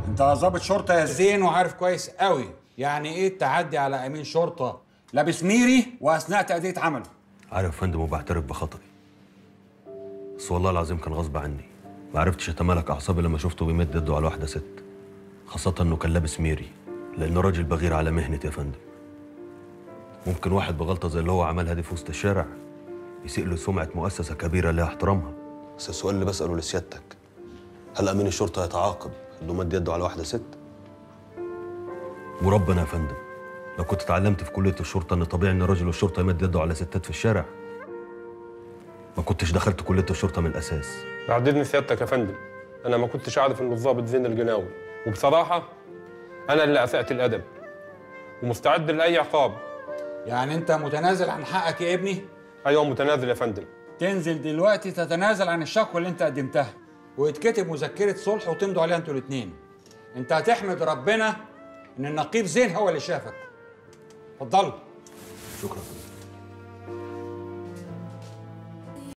انت ضابط شرطه يا زين وعارف كويس قوي يعني ايه التعدي على امين شرطه لابس ميري واثناء تاديه عمله عارف يا فندم وبعترف بخطئي بس والله العظيم كان غصب عني ما عرفتش اتمالك اعصابي لما شفته بيمد يده على واحده ست خاصه انه كان لابس ميري لانه راجل بغير على مهنتي يا فندم ممكن واحد بغلطه زي اللي هو عملها دي في وسط الشارع يسيء له سمعه مؤسسه كبيره لها احترامها بس السؤال اللي بساله لسيادتك هل امين الشرطه يتعاقب انه مد يده على واحده ست وربنا يا فندم لو كنت اتعلمت في كليه الشرطه ان طبيعي ان راجل الشرطه يمد يده على ستات في الشارع ما كنتش دخلت كليه الشرطه من الاساس بعددني سيادتك يا فندم انا ما كنتش اعرف انه الضابط زين الجناوي وبصراحه انا اللي اسأت الادب ومستعد لاي عقاب يعني انت متنازل عن حقك يا ابني ايوه متنازل يا فندم تنزل دلوقتي تتنازل عن الشكوى اللي انت قدمتها ويتكتب مذكره صلح وتمضوا عليها انتوا الاثنين انت هتحمد ربنا ان النقيب زين هو اللي شافك اتفضلوا شكرا